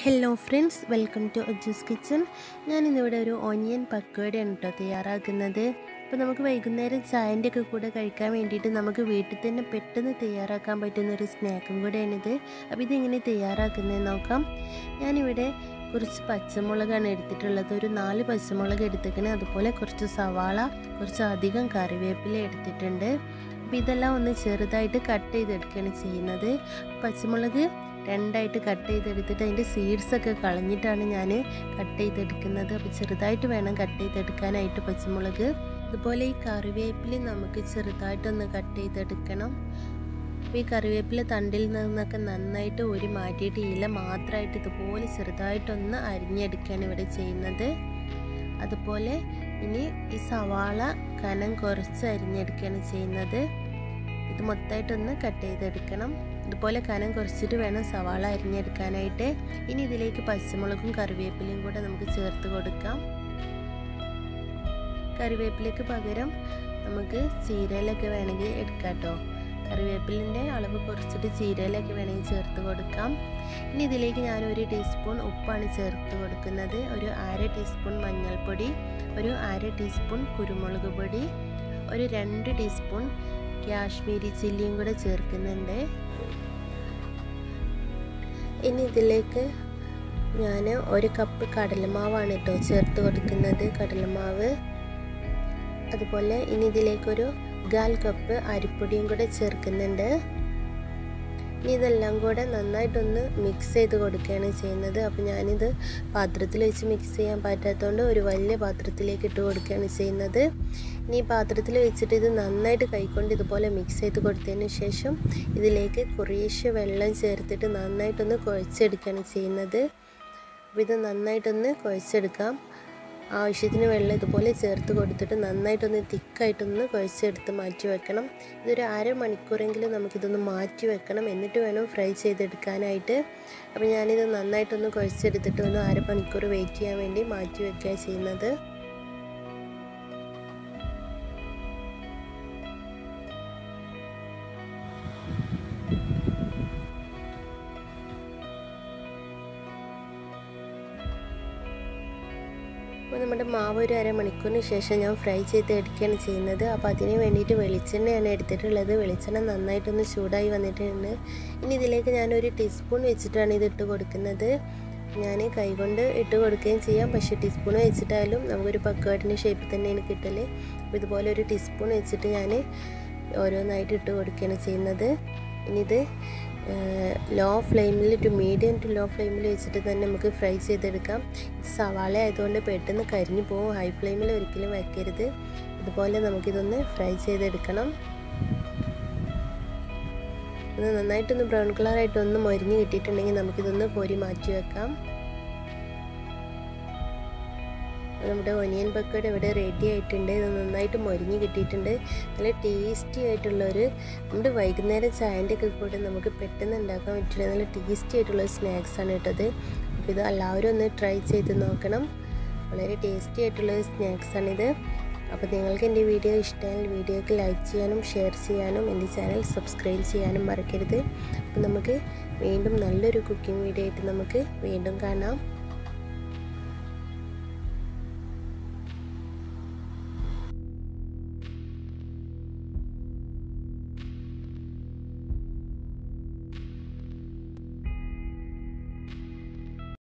hello friends welcome to Aju's kitchen ഞാനിന്നിവിടെ ഒരു onion പക്കോടയാണ് കേട്ടോ തയ്യാറാക്കുന്നത് അപ്പോൾ നമുക്ക് വൈകുന്നേരം ചായൻ്റെ ഒക്കെ കൂടെ കഴിക്കാൻ വേണ്ടിയിട്ട് നമുക്ക് വീട്ടിൽ തന്നെ പെട്ടെന്ന് തയ്യാറാക്കാൻ പറ്റുന്ന ഒരു സ്നാക്കും കൂടെയാണിത് അപ്പോൾ ഇതെങ്ങനെ തയ്യാറാക്കുന്നത് നോക്കാം ഞാനിവിടെ കുറച്ച് പച്ചമുളകാണ് എടുത്തിട്ടുള്ളത് ഒരു നാല് പച്ചമുളക് എടുത്തിരിക്കണേ അതുപോലെ കുറച്ച് സവാള കുറച്ച് അധികം കറിവേപ്പില എടുത്തിട്ടുണ്ട് അപ്പോൾ ഇതെല്ലാം ഒന്ന് ചെറുതായിട്ട് കട്ട് ചെയ്തെടുക്കുകയാണ് ചെയ്യുന്നത് പച്ചമുളക് രണ്ടായിട്ട് കട്ട് ചെയ്തെടുത്തിട്ട് അതിൻ്റെ സീഡ്സൊക്കെ കളഞ്ഞിട്ടാണ് ഞാൻ കട്ട് ചെയ്തെടുക്കുന്നത് അപ്പോൾ ചെറുതായിട്ട് വേണം കട്ട് ചെയ്തെടുക്കാനായിട്ട് പച്ചമുളക് അതുപോലെ ഈ കറിവേപ്പില നമുക്ക് ചെറുതായിട്ടൊന്ന് കട്ട് ചെയ്തെടുക്കണം അപ്പോൾ ഈ കറിവേപ്പില തണ്ടിൽ നിന്നൊക്കെ നന്നായിട്ട് ഒരു മാറ്റിയിട്ട് ഇല മാത്രമായിട്ട് ഇതുപോലെ ചെറുതായിട്ടൊന്ന് അരിഞ്ഞെടുക്കുകയാണ് ഇവിടെ ചെയ്യുന്നത് അതുപോലെ ഇനി ഈ സവാള കനം കുറച്ച് അരിഞ്ഞെടുക്കുകയാണ് ചെയ്യുന്നത് ഇത് മൊത്തമായിട്ടൊന്ന് കട്ട് ചെയ്തെടുക്കണം ഇതുപോലെ കനം കുറച്ചിട്ട് വേണം സവാള അരിഞ്ഞെടുക്കാനായിട്ട് ഇനി ഇതിലേക്ക് പച്ചമുളകും കറിവേപ്പിലയും കൂടെ നമുക്ക് ചേർത്ത് കൊടുക്കാം കറിവേപ്പിലയ്ക്ക് പകരം നമുക്ക് ചീരയിലൊക്കെ വേണമെങ്കിൽ എടുക്കാം കേട്ടോ കറിവേപ്പിലിൻ്റെ അളവ് കുറച്ചിട്ട് ചീരയിലൊക്കെ വേണമെങ്കിൽ ചേർത്ത് കൊടുക്കാം ഇനി ഇതിലേക്ക് ഞാൻ ഒരു ടീസ്പൂൺ ഉപ്പാണ് ചേർത്ത് കൊടുക്കുന്നത് ഒരു അര ടീസ്പൂൺ മഞ്ഞൾപ്പൊടി ഒരു അര ടീസ്പൂൺ കുരുമുളക് പൊടി ഒരു രണ്ട് ടീസ്പൂൺ കാശ്മീരി ചില്ലിയും കൂടെ ചേർക്കുന്നുണ്ട് ഇനി ഇതിലേക്ക് ഞാൻ ഒരു കപ്പ് കടലമാവാണ് കേട്ടോ ചേർത്ത് കൊടുക്കുന്നത് കടലമാവ് അതുപോലെ ഇനി ഇതിലേക്കൊരു ഗാൽ കപ്പ് അരിപ്പൊടിയും കൂടെ ചേർക്കുന്നുണ്ട് ഇനി ഇതെല്ലാം കൂടെ നന്നായിട്ടൊന്ന് മിക്സ് ചെയ്ത് കൊടുക്കുകയാണ് ചെയ്യുന്നത് അപ്പോൾ ഞാനിത് പാത്രത്തിൽ വെച്ച് മിക്സ് ചെയ്യാൻ പറ്റാത്തതുകൊണ്ട് ഒരു വലിയ പാത്രത്തിലേക്ക് ഇട്ട് കൊടുക്കുകയാണ് ചെയ്യുന്നത് ഇനി ഈ പാത്രത്തിൽ വെച്ചിട്ട് ഇത് നന്നായിട്ട് കൈകൊണ്ട് ഇതുപോലെ മിക്സ് ചെയ്ത് കൊടുത്തതിന് ശേഷം ഇതിലേക്ക് കുറേശ്ശെ വെള്ളം ചേർത്തിട്ട് നന്നായിട്ടൊന്ന് കുഴച്ചെടുക്കുകയാണ് ചെയ്യുന്നത് അപ്പോൾ ഇത് നന്നായിട്ടൊന്ന് കുഴച്ചെടുക്കാം ആവശ്യത്തിന് വെള്ളം ഇതുപോലെ ചേർത്ത് കൊടുത്തിട്ട് നന്നായിട്ടൊന്ന് തിക്കായിട്ടൊന്ന് കുഴച്ചെടുത്ത് മാറ്റി വെക്കണം ഇതൊരു അരമണിക്കൂറെങ്കിലും നമുക്കിതൊന്ന് മാറ്റി വെക്കണം എന്നിട്ട് വേണം ഫ്രൈ ചെയ്തെടുക്കാനായിട്ട് അപ്പോൾ ഞാനിത് നന്നായിട്ടൊന്ന് കുഴച്ചെടുത്തിട്ട് ഒന്ന് അരമണിക്കൂർ വെയിറ്റ് ചെയ്യാൻ വേണ്ടി മാറ്റി വെക്കുക ചെയ്യുന്നത് അപ്പോൾ നമ്മുടെ മാവ് ഒരു അരമണിക്കൂറിന് ശേഷം ഞാൻ ഫ്രൈ ചെയ്ത് എടുക്കുകയാണ് ചെയ്യുന്നത് അപ്പോൾ അതിന് വേണ്ടിയിട്ട് വെളിച്ചെണ്ണയാണ് എടുത്തിട്ടുള്ളത് വെളിച്ചെണ്ണ നന്നായിട്ടൊന്ന് ചൂടായി വന്നിട്ടുണ്ട് ഇനി ഇതിലേക്ക് ഞാനൊരു ടീസ്പൂൺ വെച്ചിട്ടാണ് ഇത് ഇട്ട് കൊടുക്കുന്നത് ഞാൻ കൈകൊണ്ട് ഇട്ട് കൊടുക്കുകയും ചെയ്യാം പക്ഷേ ടീസ്പൂൺ വെച്ചിട്ടായാലും നമുക്കൊരു പക്കവാട്ടിൻ്റെ ഷേപ്പിൽ തന്നെയാണ് കിട്ടൽ അപ്പോൾ ഇതുപോലെ ഒരു ടീസ്പൂൺ വെച്ചിട്ട് ഞാൻ ഓരോന്നായിട്ട് ഇട്ട് കൊടുക്കുകയാണ് ചെയ്യുന്നത് ഇനി ഇത് ലോ ഫ്ലെയിമിൽ ടു മീഡിയം ടു ലോ ഫ്ലെയിമിൽ വെച്ചിട്ട് തന്നെ നമുക്ക് ഫ്രൈ ചെയ്തെടുക്കാം സവാള ആയതുകൊണ്ട് പെട്ടെന്ന് കരിഞ്ഞു പോകും ഹൈ ഫ്ലെയിമിൽ ഒരിക്കലും വയ്ക്കരുത് ഇതുപോലെ നമുക്കിതൊന്ന് ഫ്രൈ ചെയ്തെടുക്കണം ഇത് നന്നായിട്ടൊന്ന് ബ്രൗൺ കളറായിട്ട് ഒന്ന് മൊരിഞ്ഞ് കിട്ടിയിട്ടുണ്ടെങ്കിൽ നമുക്കിതൊന്ന് പൊരി മാറ്റി വെക്കാം നമ്മുടെ ഒനിയൻ പക്കോട ഇവിടെ റെഡി ആയിട്ടുണ്ട് ഇത് നന്നായിട്ട് മൊരിഞ്ഞ് കിട്ടിയിട്ടുണ്ട് നല്ല ടേസ്റ്റി ആയിട്ടുള്ളൊരു നമ്മുടെ വൈകുന്നേരം ചായൻ്റെ ഒക്കെ കൂടെ നമുക്ക് പെട്ടെന്ന് ഉണ്ടാക്കാൻ പറ്റില്ല നല്ല ടേസ്റ്റി ആയിട്ടുള്ള സ്നാക്സാണ് കേട്ടത് അപ്പോൾ ഇത് എല്ലാവരും ഒന്ന് ട്രൈ ചെയ്ത് നോക്കണം വളരെ ടേസ്റ്റി ആയിട്ടുള്ള സ്നാക്സാണിത് അപ്പോൾ നിങ്ങൾക്ക് എൻ്റെ വീഡിയോ ഇഷ്ടമായാൽ വീഡിയോക്ക് ലൈക്ക് ചെയ്യാനും ഷെയർ ചെയ്യാനും എൻ്റെ ചാനൽ സബ്സ്ക്രൈബ് ചെയ്യാനും മറക്കരുത് അപ്പോൾ നമുക്ക് വീണ്ടും നല്ലൊരു കുക്കിംഗ് വീഡിയോ ആയിട്ട് നമുക്ക് വീണ്ടും കാണാം